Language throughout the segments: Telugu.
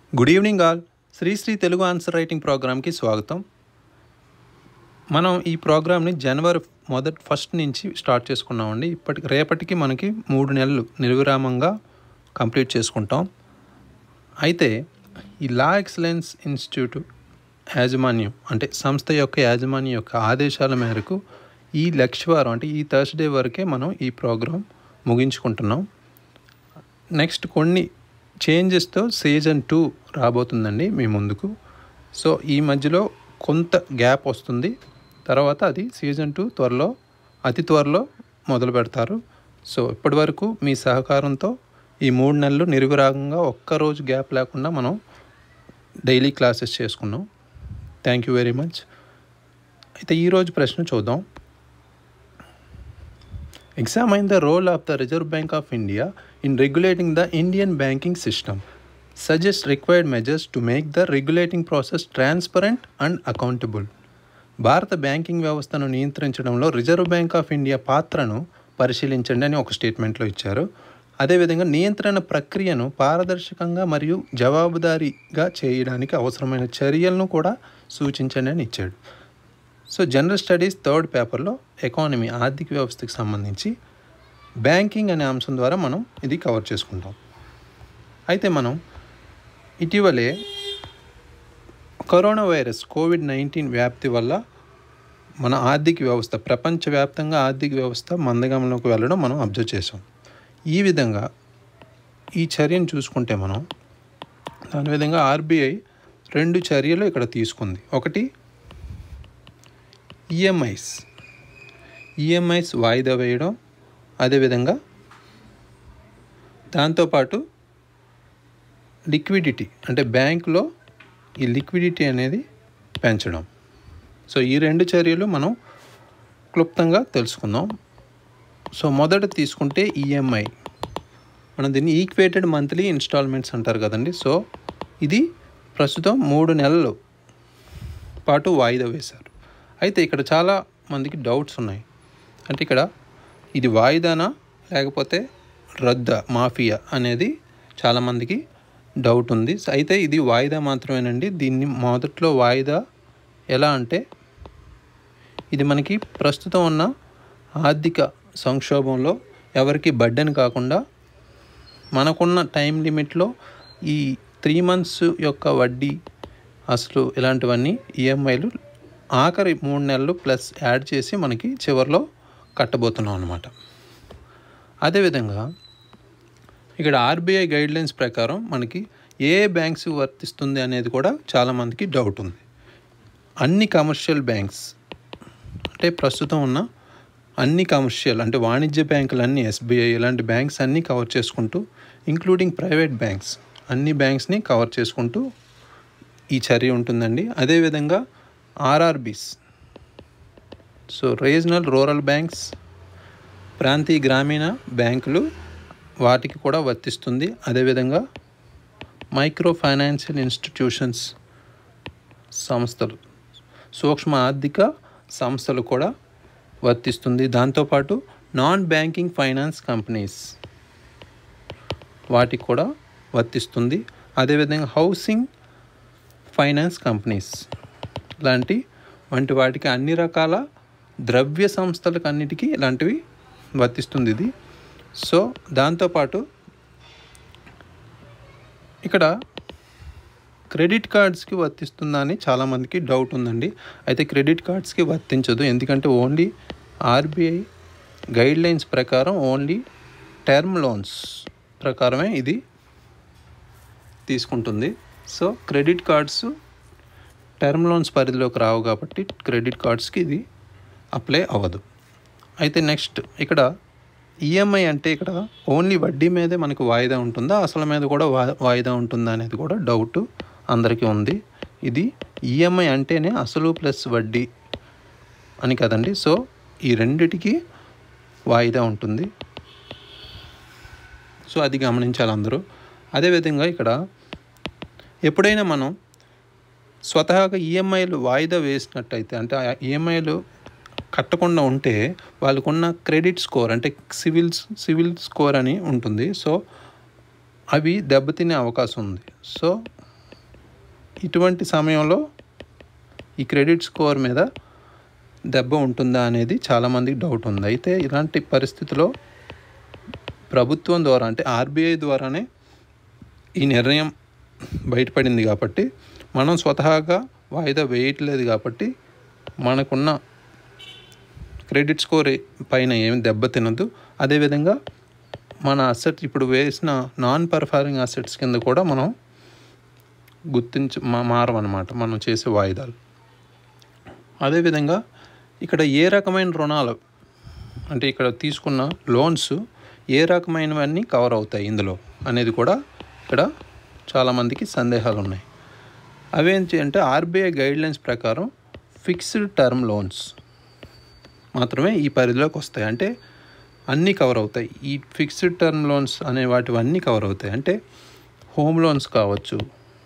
Good evening all Sri Sri Telugu answer writing ప్రోగ్రామ్కి స్వాగతం మనం ఈ ప్రోగ్రామ్ని జనవరి మొదటి ఫస్ట్ నుంచి స్టార్ట్ చేసుకున్నామండి ఇప్పటికి రేపటికి మనకి మూడు నెలలు నిర్విరామంగా కంప్లీట్ చేసుకుంటాం అయితే ఈ లా ఎక్సలెన్స్ ఇన్స్టిట్యూట్ యాజమాన్యం అంటే సంస్థ యొక్క యాజమాన్యం యొక్క ఆదేశాల మేరకు ఈ లక్ష్యవారం అంటే ఈ థర్స్డే వరకే మనం ఈ ప్రోగ్రాం ముగించుకుంటున్నాం నెక్స్ట్ కొన్ని చేంజెస్తో సీజన్ టూ రాబోతుందండి మీ ముందుకు సో ఈ మధ్యలో కొంత గ్యాప్ వస్తుంది తర్వాత అది సీజన్ టూ త్వరలో అతి త్వరలో మొదలు పెడతారు సో ఇప్పటి వరకు మీ సహకారంతో ఈ మూడు నెలలు నిర్విరాగంగా ఒక్కరోజు గ్యాప్ లేకుండా మనం డైలీ క్లాసెస్ చేసుకున్నాం థ్యాంక్ యూ వెరీ మచ్ అయితే ఈరోజు ప్రశ్న చూద్దాం Examine the role of the Reserve Bank of India in regulating the Indian banking system. Suggest required measures to make the regulating process transparent and accountable. భారత బ్యాంకింగ్ వ్యవస్థను నియంత్రించడంలో రిజర్వ్ బ్యాంక్ ఆఫ్ ఇండియా పాత్రను పరిశీలించండి అని ఒక స్టేట్మెంట్లో ఇచ్చారు అదేవిధంగా నియంత్రణ ప్రక్రియను పారదర్శకంగా మరియు జవాబుదారీగా చేయడానికి అవసరమైన చర్యలను కూడా సూచించండి అని ఇచ్చాడు సో జనరల్ స్టడీస్ థర్డ్ పేపర్లో ఎకానమీ ఆర్థిక వ్యవస్థకి సంబంధించి బ్యాంకింగ్ అనే అంశం ద్వారా మనం ఇది కవర్ చేసుకుంటాం అయితే మనం ఇటీవలే కరోనా వైరస్ కోవిడ్ నైన్టీన్ వ్యాప్తి వల్ల మన ఆర్థిక వ్యవస్థ ప్రపంచవ్యాప్తంగా ఆర్థిక వ్యవస్థ మందగంలోకి వెళ్ళడం మనం అబ్జర్వ్ చేసాం ఈ విధంగా ఈ చర్యను చూసుకుంటే మనం దాని విధంగా ఆర్బీఐ రెండు చర్యలు ఇక్కడ తీసుకుంది ఒకటి ఈఎంఐస్ ఈఎంఐస్ వాయిదా వేయడం అదేవిధంగా దాంతోపాటు లిక్విడిటీ అంటే బ్యాంకులో ఈ లిక్విడిటీ అనేది పెంచడం సో ఈ రెండు చర్యలు మనం క్లుప్తంగా తెలుసుకుందాం సో మొదట తీసుకుంటే ఈఎంఐ మనం దీన్ని ఈక్వేటెడ్ మంత్లీ ఇన్స్టాల్మెంట్స్ అంటారు కదండి సో ఇది ప్రస్తుతం మూడు నెలలు పాటు వాయిదా వేశారు అయితే ఇక్కడ చాలా మందికి డౌట్స్ ఉన్నాయి అంటే ఇక్కడ ఇది వాయిదానా లేకపోతే రద్ద మాఫియా అనేది చాలామందికి డౌట్ ఉంది అయితే ఇది వాయిదా మాత్రమేనండి దీన్ని మొదట్లో వాయిదా ఎలా అంటే ఇది మనకి ప్రస్తుతం ఉన్న ఆర్థిక సంక్షోభంలో ఎవరికి బడ్డని కాకుండా మనకున్న టైం లిమిట్లో ఈ త్రీ మంత్స్ యొక్క వడ్డీ అసలు ఇలాంటివన్నీ ఈఎంఐలు ఆఖరి మూడు నెలలు ప్లస్ యాడ్ చేసి మనకి చివరిలో కట్టబోతున్నాం అనమాట అదేవిధంగా ఇక్కడ ఆర్బీఐ గైడ్లైన్స్ ప్రకారం మనకి ఏ బ్యాంక్స్ వర్తిస్తుంది అనేది కూడా చాలామందికి డౌట్ ఉంది అన్ని కమర్షియల్ బ్యాంక్స్ అంటే ప్రస్తుతం ఉన్న అన్ని కమర్షియల్ అంటే వాణిజ్య బ్యాంకులు అన్ని ఎస్బీఐ ఇలాంటి బ్యాంక్స్ అన్నీ కవర్ చేసుకుంటూ ఇంక్లూడింగ్ ప్రైవేట్ బ్యాంక్స్ అన్ని బ్యాంక్స్ని కవర్ చేసుకుంటూ ఈ చర్య ఉంటుందండి అదేవిధంగా RRBs so regional rural banks ప్రాంతీయ గ్రామీణ బ్యాంకులు వాటికి కూడా వర్తిస్తుంది అదేవిధంగా మైక్రో ఫైనాన్షియల్ ఇన్స్టిట్యూషన్స్ సంస్థలు సూక్ష్మ ఆర్థిక సంస్థలు కూడా వర్తిస్తుంది దాంతోపాటు నాన్ బ్యాంకింగ్ ఫైనాన్స్ కంపెనీస్ వాటికి కూడా వర్తిస్తుంది అదేవిధంగా హౌసింగ్ ఫైనాన్స్ కంపెనీస్ లాంటి వంటి వాటికి అన్ని రకాల ద్రవ్య సంస్థలకు అన్నిటికీ ఇలాంటివి వర్తిస్తుంది ఇది సో దాంతోపాటు ఇక్కడ క్రెడిట్ కార్డ్స్కి వర్తిస్తుందా అని చాలామందికి డౌట్ ఉందండి అయితే క్రెడిట్ కార్డ్స్కి వర్తించదు ఎందుకంటే ఓన్లీ ఆర్బీఐ గైడ్లైన్స్ ప్రకారం ఓన్లీ టర్మ్ లోన్స్ ప్రకారమే ఇది తీసుకుంటుంది so credit cards term loans పరిధిలోకి రావు కాబట్టి క్రెడిట్ కార్డ్స్కి ఇది అప్లై అవ్వదు అయితే నెక్స్ట్ ఇక్కడ ఈఎంఐ అంటే ఇక్కడ ఓన్లీ వడ్డీ మీదే మనకు వాయిదా ఉంటుందా అసలు మీద కూడా వా వాయిదా ఉంటుందా అనేది కూడా డౌట్ అందరికీ ఉంది ఇది ఈఎంఐ అంటేనే అసలు ప్లస్ వడ్డీ అని కదండి సో ఈ రెండిటికి వాయిదా ఉంటుంది సో అది గమనించాలి అందరూ అదేవిధంగా ఇక్కడ ఎప్పుడైనా మనం స్వతహాగా ఈఎంఐలు వాయిదా వేసినట్టయితే అంటే ఆ ఈఎంఐలు కట్టకుండా ఉంటే వాళ్ళకున్న క్రెడిట్ స్కోర్ అంటే సివిల్ సివిల్ స్కోర్ అని ఉంటుంది సో అవి దెబ్బతినే అవకాశం ఉంది సో ఇటువంటి సమయంలో ఈ క్రెడిట్ స్కోర్ మీద దెబ్బ ఉంటుందా అనేది చాలామందికి డౌట్ ఉంది అయితే ఇలాంటి పరిస్థితిలో ప్రభుత్వం ద్వారా అంటే ఆర్బీఐ ద్వారానే ఈ నిర్ణయం బయటపడింది కాబట్టి మనం స్వతహాగా వాయిదా వేయట్లేదు కాబట్టి మనకున్న క్రెడిట్ స్కోర్ పైన ఏమి దెబ్బ తినదు అదేవిధంగా మన అసెట్ ఇప్పుడు వేసిన నాన్ పర్ఫార్మింగ్ అసెట్స్ కింద కూడా మనం గుర్తించ మా మారమన్నమాట మనం చేసే వాయిదాలు అదేవిధంగా ఇక్కడ ఏ రకమైన రుణాలు అంటే ఇక్కడ తీసుకున్న లోన్స్ ఏ రకమైనవన్నీ కవర్ అవుతాయి ఇందులో అనేది కూడా ఇక్కడ చాలామందికి సందేహాలు ఉన్నాయి అవేంటి అంటే ఆర్బీఐ గైడ్లైన్స్ ప్రకారం ఫిక్స్డ్ టర్మ్ లోన్స్ మాత్రమే ఈ పరిధిలోకి వస్తాయి అంటే అన్నీ కవర్ అవుతాయి ఈ ఫిక్స్డ్ టర్మ్ లోన్స్ అనే వాటివన్నీ కవర్ అవుతాయి అంటే హోమ్ లోన్స్ కావచ్చు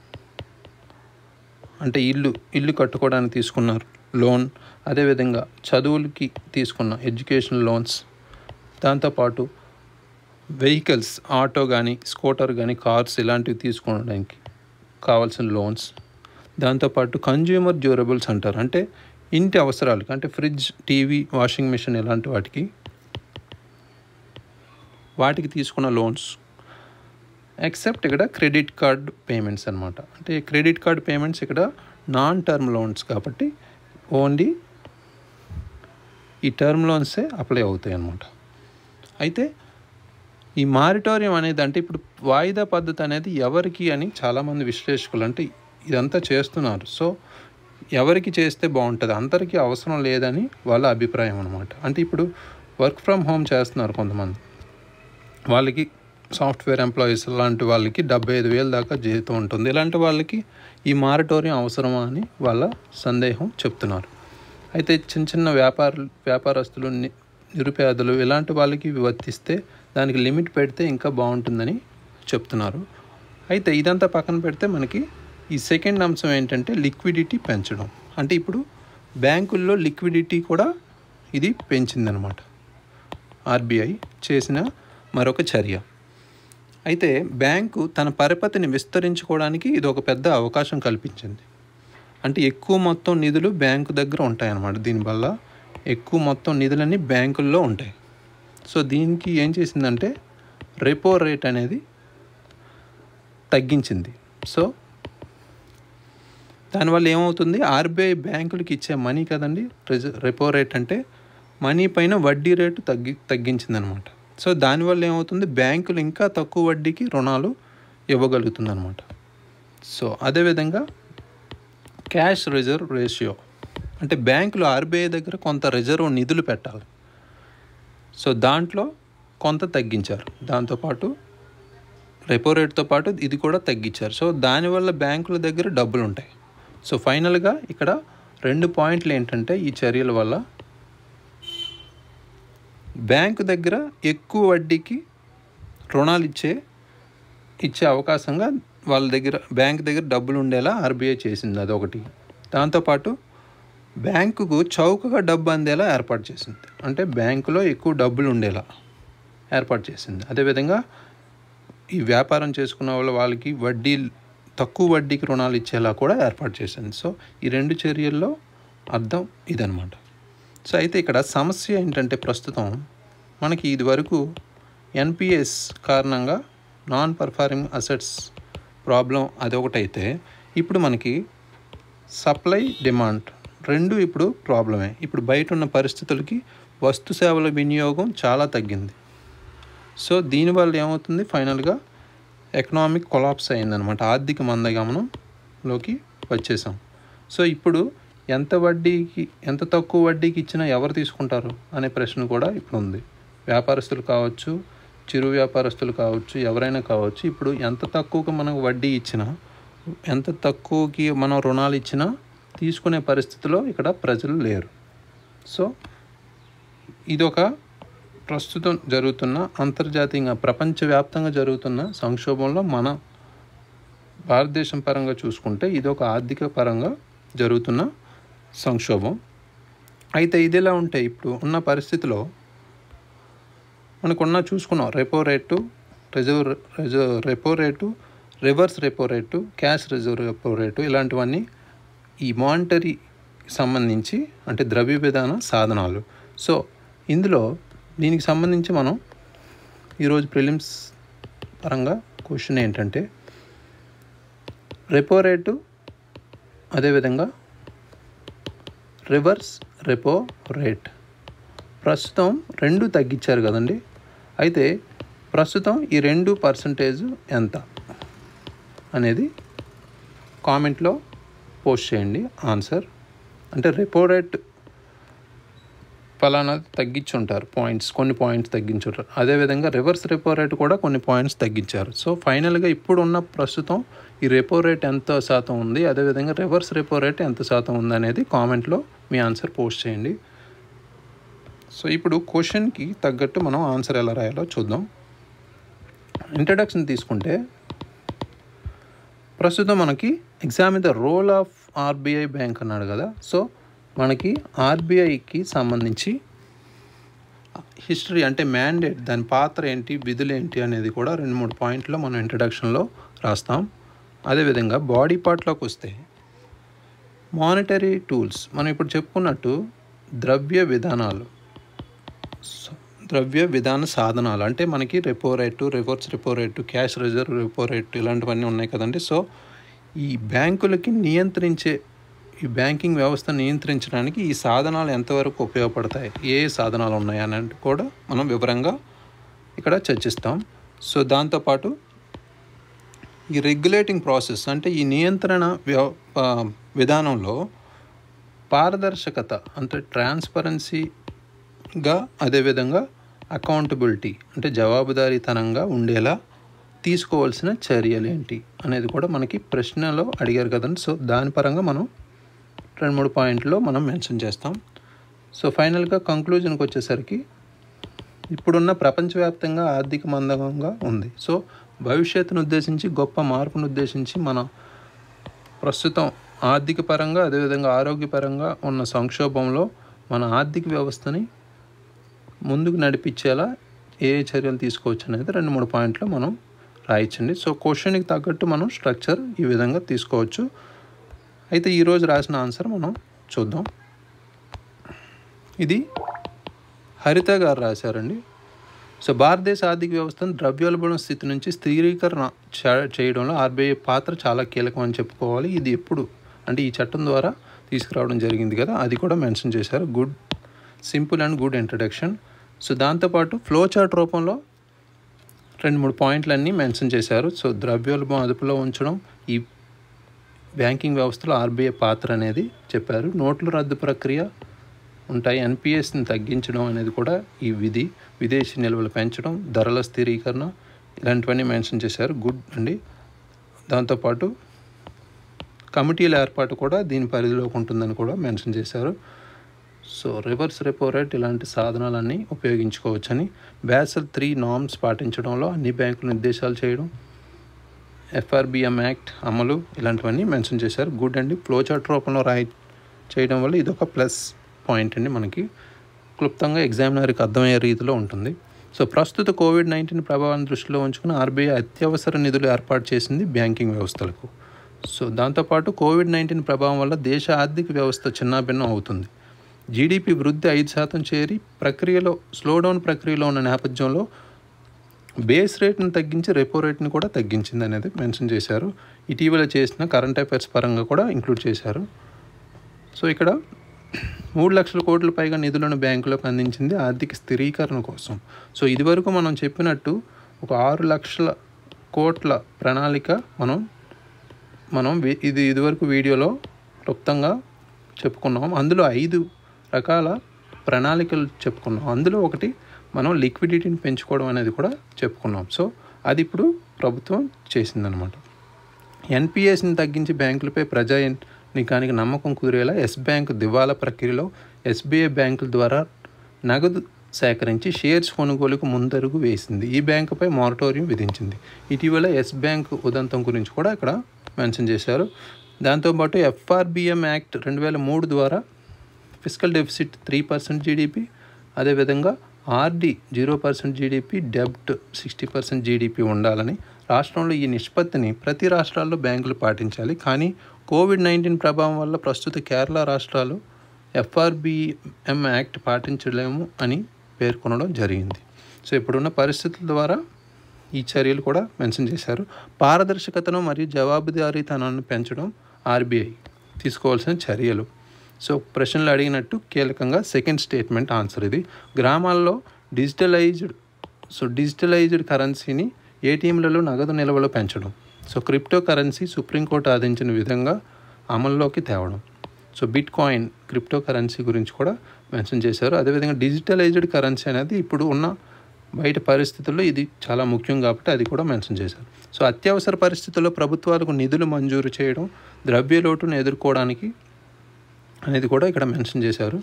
అంటే ఇల్లు ఇల్లు కట్టుకోవడానికి తీసుకున్నారు లోన్ అదేవిధంగా చదువులకి తీసుకున్న ఎడ్యుకేషన్ లోన్స్ దాంతోపాటు వెహికల్స్ ఆటో కానీ స్కూటర్ కానీ కార్స్ ఇలాంటివి తీసుకోవడానికి కావాల్సిన లోన్స్ దాంతోపాటు కన్జ్యూమర్ డ్యూరబుల్స్ అంటారు అంటే ఇంటి అవసరాలకి అంటే ఫ్రిడ్జ్ టీవీ వాషింగ్ మిషన్ ఇలాంటి వాటికి వాటికి తీసుకున్న లోన్స్ ఎక్సెప్ట్ ఇక్కడ క్రెడిట్ కార్డ్ పేమెంట్స్ అనమాట అంటే క్రెడిట్ కార్డ్ పేమెంట్స్ ఇక్కడ నాన్ టర్మ్ లోన్స్ కాబట్టి ఓన్లీ ఈ టర్మ్ లోన్సే అప్లై అవుతాయి అన్నమాట అయితే ఈ మారిటోరియం అనేది అంటే ఇప్పుడు వాయిదా పద్ధతి అనేది ఎవరికి అని చాలామంది విశ్లేషకులు అంటే ఇదంతా చేస్తున్నారు సో ఎవరికి చేస్తే బాగుంటుంది అందరికీ అవసరం లేదని వాళ్ళ అభిప్రాయం అనమాట అంటే ఇప్పుడు వర్క్ ఫ్రమ్ హోమ్ చేస్తున్నారు కొంతమంది వాళ్ళకి సాఫ్ట్వేర్ ఎంప్లాయీస్ లాంటి వాళ్ళకి డెబ్బై ఐదు వేల దాకా జీతం ఉంటుంది ఇలాంటి వాళ్ళకి ఈ మారటోరియం అవసరమా అని వాళ్ళ సందేహం చెప్తున్నారు అయితే చిన్న చిన్న వ్యాపార వ్యాపారస్తులు ని- నిరుపేదలు ఇలాంటి వాళ్ళకి ఇవి వర్తిస్తే దానికి లిమిట్ పెడితే ఇంకా బాగుంటుందని చెప్తున్నారు అయితే ఇదంతా పక్కన పెడితే మనకి ఈ సెకండ్ అంశం ఏంటంటే లిక్విడిటీ పెంచడం అంటే ఇప్పుడు బ్యాంకుల్లో లిక్విడిటీ కూడా ఇది పెంచిందనమాట ఆర్బీఐ చేసిన మరొక చర్య అయితే బ్యాంకు తన పరపతిని విస్తరించుకోవడానికి ఇది ఒక పెద్ద అవకాశం కల్పించింది అంటే ఎక్కువ మొత్తం నిధులు బ్యాంకు దగ్గర ఉంటాయన్నమాట దీనివల్ల ఎక్కువ మొత్తం నిధులన్నీ బ్యాంకుల్లో ఉంటాయి సో దీనికి ఏం చేసిందంటే రెపో రేట్ అనేది తగ్గించింది సో దానివల్ల ఏమవుతుంది ఆర్బీఐ బ్యాంకులకి ఇచ్చే మనీ కదండి రిజ రెపో రేట్ అంటే మనీ పైన వడ్డీ రేటు తగ్గి తగ్గించిందనమాట సో దానివల్ల ఏమవుతుంది బ్యాంకులు ఇంకా తక్కువ వడ్డీకి రుణాలు ఇవ్వగలుగుతుందన్నమాట సో అదేవిధంగా క్యాష్ రిజర్వ్ రేషియో అంటే బ్యాంకులు ఆర్బీఐ దగ్గర కొంత రిజర్వ్ నిధులు పెట్టాలి సో దాంట్లో కొంత తగ్గించారు దాంతోపాటు రెపో రేట్తో పాటు ఇది కూడా తగ్గించారు సో దానివల్ల బ్యాంకుల దగ్గర డబ్బులు ఉంటాయి సో ఫైనల్గా ఇక్కడ రెండు పాయింట్లు ఏంటంటే ఈ చర్యల వల్ల బ్యాంకు దగ్గర ఎక్కువ వడ్డీకి రుణాలు ఇచ్చే ఇచ్చే అవకాశంగా వాళ్ళ దగ్గర బ్యాంక్ దగ్గర డబ్బులు ఉండేలా ఆర్బీఐ చేసింది అదొకటి దాంతోపాటు బ్యాంకుకు చౌకగా డబ్బు అందేలా ఏర్పాటు చేసింది అంటే బ్యాంకులో ఎక్కువ డబ్బులు ఉండేలా ఏర్పాటు చేసింది అదేవిధంగా ఈ వ్యాపారం చేసుకున్న వాళ్ళ వాళ్ళకి వడ్డీ తక్కువ వడ్డీకి రుణాలు ఇచ్చేలా కూడా ఏర్పాటు చేసింది సో ఈ రెండు చర్యల్లో అర్థం ఇదనమాట సో అయితే ఇక్కడ సమస్య ఏంటంటే ప్రస్తుతం మనకి ఇది వరకు ఎన్పిఎస్ కారణంగా నాన్ పర్ఫార్మింగ్ అసెట్స్ ప్రాబ్లం అదొకటైతే ఇప్పుడు మనకి సప్లై డిమాండ్ రెండు ఇప్పుడు ప్రాబ్లమే ఇప్పుడు బయట ఉన్న పరిస్థితులకి వస్తు సేవల వినియోగం చాలా తగ్గింది సో దీనివల్ల ఏమవుతుంది ఫైనల్గా ఎకనామిక్ కొలాప్స్ అయిందనమాట ఆర్థిక మందగమనంలోకి వచ్చేసాం సో ఇప్పుడు ఎంత వడ్డీకి ఎంత తక్కువ వడ్డీకి ఇచ్చినా ఎవరు తీసుకుంటారు అనే ప్రశ్న కూడా ఇప్పుడు ఉంది వ్యాపారస్తులు కావచ్చు చిరు వ్యాపారస్తులు కావచ్చు ఎవరైనా కావచ్చు ఇప్పుడు ఎంత తక్కువకి మనకు వడ్డీ ఇచ్చినా ఎంత తక్కువకి మనం రుణాలు ఇచ్చినా తీసుకునే పరిస్థితిలో ఇక్కడ ప్రజలు లేరు సో ఇదొక ప్రస్తుతం జరుగుతున్న అంతర్జాతీయంగా ప్రపంచవ్యాప్తంగా జరుగుతున్న సంక్షోభంలో మన భారతదేశం పరంగా చూసుకుంటే ఇది ఒక ఆర్థిక పరంగా జరుగుతున్న సంక్షోభం అయితే ఇదిలా ఉంటే ఇప్పుడు ఉన్న పరిస్థితిలో మనకున్న చూసుకున్నాం repo rate reserve reserve repo rate reverse repo rate cash reserve repo rate ఇలాంటివన్నీ ఈ మానిటరీ సంబంధించి అంటే ద్రవ్య విధాన సాధనాలు సో ఇందులో దీనికి సంబంధించి మనం ఈరోజు ప్రిలిమ్స్ పరంగా క్వశ్చన్ ఏంటంటే రెపో రేటు అదేవిధంగా రివర్స్ రెపో రేట్ ప్రస్తుతం రెండు తగ్గించారు కదండి అయితే ప్రస్తుతం ఈ రెండు పర్సంటేజ్ ఎంత అనేది కామెంట్లో పోస్ట్ చేయండి ఆన్సర్ అంటే రెపో రేట్ ఫలానా తగ్గించుంటారు పాయింట్స్ కొన్ని పాయింట్స్ తగ్గించుంటారు అదేవిధంగా రివర్స్ రెపో రేట్ కూడా కొన్ని పాయింట్స్ తగ్గించారు సో ఫైనల్గా ఇప్పుడు ఉన్న ప్రస్తుతం ఈ రెపో రేట్ ఎంత శాతం ఉంది అదేవిధంగా రివర్స్ రెపో రేట్ ఎంత శాతం ఉంది అనేది కామెంట్లో మీ ఆన్సర్ పోస్ట్ చేయండి సో ఇప్పుడు క్వశ్చన్కి తగ్గట్టు మనం ఆన్సర్ ఎలా రాయాలో చూద్దాం ఇంట్రడక్షన్ తీసుకుంటే ప్రస్తుతం మనకి exam the role of RBI bank అన్నాడు కదా సో మనకి ఆర్బీఐకి సంబంధించి హిస్టరీ అంటే మ్యాండేట్ దాని పాత్ర ఏంటి విధులు ఏంటి అనేది కూడా రెండు మూడు పాయింట్లో మనం ఇంట్రడక్షన్లో రాస్తాం అదేవిధంగా బాడీ పార్ట్లోకి వస్తే మానిటరీ టూల్స్ మనం ఇప్పుడు చెప్పుకున్నట్టు ద్రవ్య విధానాలు సో ద్రవ్య విధాన సాధనాలు అంటే మనకి repo rate reverse repo rate cash reserve repo rate ఇలాంటివన్నీ ఉన్నాయి కదండి సో ఈ బ్యాంకులకి నియంత్రించే ఈ బ్యాంకింగ్ వ్యవస్థ నియంత్రించడానికి ఈ సాధనాలు ఎంతవరకు ఉపయోగపడతాయి ఏ సాధనాలు ఉన్నాయి అనేది కూడా మనం వివరంగా ఇక్కడ చర్చిస్తాం సో దాంతోపాటు ఈ రెగ్యులేటింగ్ ప్రాసెస్ అంటే ఈ నియంత్రణ వ్యవ విధానంలో పారదర్శకత అంటే ట్రాన్స్పరెన్సీగా అదేవిధంగా అకౌంటబిలిటీ అంటే జవాబుదారీతనంగా ఉండేలా తీసుకోవాల్సిన చర్యలు ఏంటి అనేది కూడా మనకి ప్రశ్నలో అడిగారు కదండి సో దాని పరంగా మనం రెండు మూడు పాయింట్లో మనం మెన్షన్ చేస్తాం సో ఫైనల్గా కంక్లూజన్కి వచ్చేసరికి ఇప్పుడున్న ప్రపంచవ్యాప్తంగా ఆర్థిక మందంగా ఉంది సో భవిష్యత్తును ఉద్దేశించి గొప్ప మార్పును ఉద్దేశించి మన ప్రస్తుతం ఆర్థిక పరంగా అదేవిధంగా ఆరోగ్యపరంగా ఉన్న సంక్షోభంలో మన ఆర్థిక వ్యవస్థని ముందుకు నడిపించేలా ఏ ఏ చర్యలు తీసుకోవచ్చు అనేది రెండు మూడు పాయింట్లు మనం రాయించండి సో క్వశ్చన్కి తగ్గట్టు మనం స్ట్రక్చర్ ఈ విధంగా తీసుకోవచ్చు అయితే ఈరోజు రాసిన ఆన్సర్ మనం చూద్దాం ఇది హరిత గారు రాశారండి సో భారతదేశ ఆర్థిక వ్యవస్థను ద్రవ్యోల్బణ స్థితి నుంచి స్థిరీకరణ చేయడంలో ఆర్బీఐ పాత్ర చాలా కీలకం అని చెప్పుకోవాలి ఇది ఎప్పుడు అంటే ఈ చట్టం ద్వారా తీసుకురావడం జరిగింది కదా అది కూడా మెన్షన్ చేశారు good simple and good introduction so దాంతోపాటు ఫ్లో చార్ట్ రూపంలో రెండు మూడు పాయింట్లన్నీ మెన్షన్ చేశారు సో ద్రవ్యోల్బం అదుపులో ఉంచడం ఈ బ్యాంకింగ్ వ్యవస్థలో ఆర్బీఐ పాత్ర అనేది చెప్పారు నోట్ల రద్దు ప్రక్రియ ఉంటాయి ఎన్పిఎస్ని తగ్గించడం అనేది కూడా ఈ విధి విదేశీ నిల్వలు పెంచడం ధరల స్థిరీకరణ ఇలాంటివన్నీ మెన్షన్ చేశారు గుడ్ అండి దాంతోపాటు కమిటీల ఏర్పాటు కూడా దీని పరిధిలోకి ఉంటుందని కూడా మెన్షన్ చేశారు సో రివర్స్ రెపో రేట్ ఇలాంటి సాధనాలన్నీ ఉపయోగించుకోవచ్చని బ్యాసల్ త్రీ నామ్స్ పాటించడంలో అన్ని బ్యాంకులు నిర్దేశాలు చేయడం ఎఫ్ఆర్బిఎం యాక్ట్ అమలు ఇలాంటివన్నీ మెన్షన్ చేశారు గుడ్ అండి ఫ్లో చార్ట్ రూపంలో రాయి చేయడం వల్ల ఇది ఒక ప్లస్ పాయింట్ అండి మనకి క్లుప్తంగా ఎగ్జామినర్కి అర్థమయ్యే రీతిలో ఉంటుంది సో ప్రస్తుత కోవిడ్ నైన్టీన్ ప్రభావాన్ని దృష్టిలో ఉంచుకుని ఆర్బీఐ అత్యవసర నిధులు ఏర్పాటు చేసింది బ్యాంకింగ్ వ్యవస్థలకు సో దాంతోపాటు కోవిడ్ నైన్టీన్ ప్రభావం వల్ల దేశ ఆర్థిక వ్యవస్థ చిన్నాభిన్నం అవుతుంది జీడిపి వృద్ధి ఐదు శాతం చేరి ప్రక్రియలో స్లోడౌన్ ప్రక్రియలో ఉన్న నేపథ్యంలో బేస్ రేట్ను తగ్గించి రెపో రేట్ని కూడా తగ్గించింది అనేది మెన్షన్ చేశారు ఇటీవల చేసిన కరెంట్ అఫైర్స్ పరంగా కూడా ఇంక్లూడ్ చేశారు సో ఇక్కడ మూడు లక్షల కోట్ల పైగా నిధులను బ్యాంకులకు అందించింది ఆర్థిక స్థిరీకరణ కోసం సో ఇదివరకు మనం చెప్పినట్టు ఒక ఆరు లక్షల కోట్ల ప్రణాళిక మనం మనం ఇది ఇదివరకు వీడియోలో క్లుప్తంగా చెప్పుకున్నాం అందులో ఐదు రకాల ప్రణాళికలు చెప్పుకున్నాం అందులో ఒకటి మనం లిక్విడిటీని పెంచుకోవడం అనేది కూడా చెప్పుకున్నాం సో అది ఇప్పుడు ప్రభుత్వం చేసిందనమాట ఎన్పిఎస్ని తగ్గించి బ్యాంకులపై ప్రజానికానికి నమ్మకం కుదిరేలా ఎస్ బ్యాంక్ దివాలా ప్రక్రియలో ఎస్బీఐ బ్యాంకుల ద్వారా నగదు సేకరించి షేర్స్ కొనుగోలుకు ముందరుగు వేసింది ఈ బ్యాంకుపై మారటోరియం విధించింది ఇటీవల ఎస్ బ్యాంక్ ఉదంతం గురించి కూడా ఇక్కడ మెన్షన్ చేశారు దాంతోపాటు ఎఫ్ఆర్బిఎం యాక్ట్ రెండు వేల మూడు ద్వారా physical deficit three percent GDP అదేవిధంగా ఆర్డి జీరో పర్సెంట్ జీడిపి డెబ్ట్ సిక్స్టీ పర్సెంట్ జీడిపి ఉండాలని రాష్ట్రంలో ఈ నిష్పత్తిని ప్రతి రాష్ట్రాల్లో బ్యాంకులు పాటించాలి కానీ కోవిడ్ నైన్టీన్ ప్రభావం వల్ల ప్రస్తుత కేరళ రాష్ట్రాలు ఎఫ్ఆర్బిఎం యాక్ట్ పాటించలేము అని పేర్కొనడం జరిగింది సో ఇప్పుడున్న పరిస్థితుల ద్వారా ఈ చర్యలు కూడా మెన్షన్ చేశారు పారదర్శకతను మరియు జవాబుదారీతనాన్ని పెంచడం ఆర్బీఐ తీసుకోవాల్సిన చర్యలు సో ప్రశ్నలు అడిగినట్టు కీలకంగా సెకండ్ స్టేట్మెంట్ ఆన్సర్ ఇది గ్రామాల్లో డిజిటలైజ్డ్ సో డిజిటలైజ్డ్ కరెన్సీని ఏటీఎంలలో నగదు నిల్వలు పెంచడం సో క్రిప్టో కరెన్సీ సుప్రీంకోర్టు ఆదించిన విధంగా అమల్లోకి తేవడం so bitcoin crypto currency గురించి కూడా మెన్షన్ చేశారు అదేవిధంగా డిజిటలైజ్డ్ కరెన్సీ అనేది ఇప్పుడు ఉన్న బయట పరిస్థితుల్లో ఇది చాలా ముఖ్యం కాబట్టి అది కూడా మెన్షన్ చేశారు సో అత్యవసర పరిస్థితుల్లో ప్రభుత్వాలకు నిధులు మంజూరు చేయడం ద్రవ్య లోటును ఎదుర్కోవడానికి అనేది కూడా ఇక్కడ మెన్షన్ చేశారు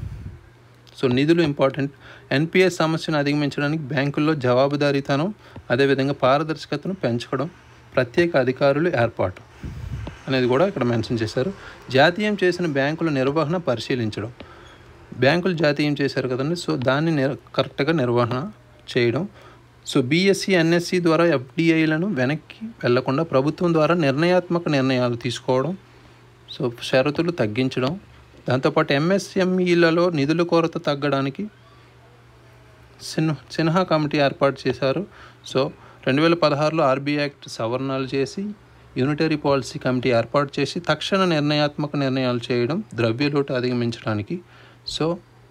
సో నిధులు ఇంపార్టెంట్ ఎన్పిఎస్ సమస్యను అధిగమించడానికి బ్యాంకుల్లో జవాబుదారీతనం అదేవిధంగా పారదర్శకతను పెంచడం ప్రత్యేక అధికారులు ఏర్పాటు అనేది కూడా ఇక్కడ మెన్షన్ చేశారు జాతీయం చేసిన బ్యాంకుల నిర్వహణ పరిశీలించడం బ్యాంకులు జాతీయం చేశారు కదండి సో దాన్ని నిర్ కరెక్ట్గా నిర్వహణ చేయడం సో బీఎస్సీ ఎన్ఎస్సి ద్వారా ఎఫ్డిఐలను వెనక్కి వెళ్లకుండా ప్రభుత్వం ద్వారా నిర్ణయాత్మక నిర్ణయాలు తీసుకోవడం సో షరతులు తగ్గించడం దాంతోపాటు ఎంఎస్ఎంఈలలో నిధుల కొరత తగ్గడానికి సిన్ సిన్హా కమిటీ ఏర్పాటు చేశారు సో రెండు వేల పదహారులో ఆర్బీఐ యాక్ట్ సవరణలు చేసి యూనిటరీ పాలసీ కమిటీ ఏర్పాటు చేసి తక్షణ నిర్ణయాత్మక నిర్ణయాలు చేయడం ద్రవ్యలోటు అధిగమించడానికి సో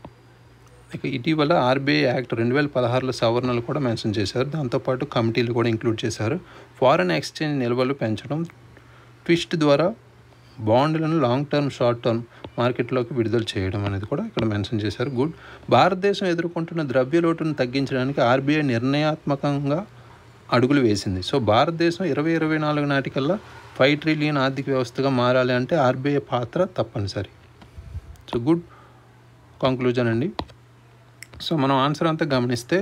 ఇక ఇటీవల ఆర్బీఐ యాక్ట్ రెండు వేల పదహారులో సవరణలు కూడా మెన్షన్ చేశారు దాంతోపాటు కమిటీలు కూడా ఇంక్లూడ్ చేశారు ఫారెన్ ఎక్స్చేంజ్ నిల్వలు పెంచడం ట్విస్ట్ ద్వారా బాండ్లను లాంగ్ టర్మ్ షార్ట్ టర్మ్ మార్కెట్లోకి విడుదల చేయడం అనేది కూడా ఇక్కడ మెన్షన్ చేశారు గుడ్ భారతదేశం ఎదుర్కొంటున్న ద్రవ్య లోటును తగ్గించడానికి ఆర్బీఐ నిర్ణయాత్మకంగా అడుగులు వేసింది సో భారతదేశం ఇరవై ఇరవై నాలుగు నాటికల్లా ఫైవ్ ట్రిలియన్ ఆర్థిక వ్యవస్థగా మారాలి అంటే ఆర్బీఐ పాత్ర తప్పనిసరి సో గుడ్ కంక్లూజన్ అండి సో మనం ఆన్సర్ అంతా గమనిస్తే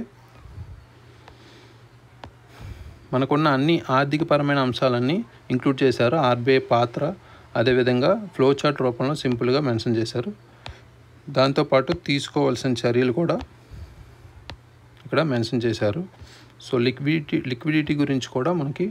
మనకున్న అన్ని ఆర్థికపరమైన అంశాలన్నీ ఇంక్లూడ్ చేశారు ఆర్బీఐ పాత్ర అదేవిధంగా ఫ్లో చార్ట్ రూపంలో సింపుల్గా మెన్షన్ చేశారు దాంతోపాటు తీసుకోవాల్సిన చర్యలు కూడా ఇక్కడ మెన్షన్ చేశారు సో లిక్విడిటీ లిక్విడిటీ గురించి కూడా మనకి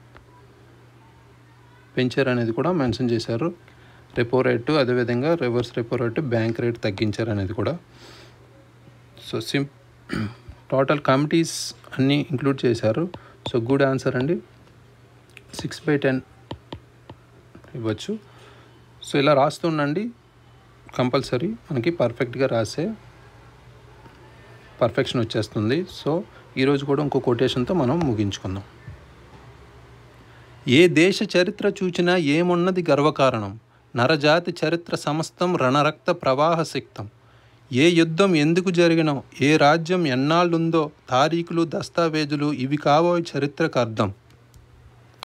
పెంచారు అనేది కూడా మెన్షన్ చేశారు రెపో రేటు అదేవిధంగా reverse repo rate bank rate తగ్గించారు అనేది కూడా సో సిం టోటల్ కమిటీస్ అన్నీ ఇంక్లూడ్ చేశారు సో గుడ్ ఆన్సర్ అండి సిక్స్ బై టెన్ ఇవ్వచ్చు సో ఇలా రాస్తుండండి కంపల్సరీ మనకి పర్ఫెక్ట్గా రాసే పర్ఫెక్షన్ వచ్చేస్తుంది సో ఈరోజు కూడా ఇంకో కొటేషన్తో మనం ముగించుకుందాం ఏ దేశ చరిత్ర చూచినా ఏమున్నది గర్వకారణం నరజాతి చరిత్ర సమస్తం రణరక్త ప్రవాహ సిక్తం ఏ యుద్ధం ఎందుకు జరిగినో ఏ రాజ్యం ఎన్నాళ్ళుందో తారీఖులు దస్తావేజులు ఇవి కావోయ్ చరిత్రకు అర్థం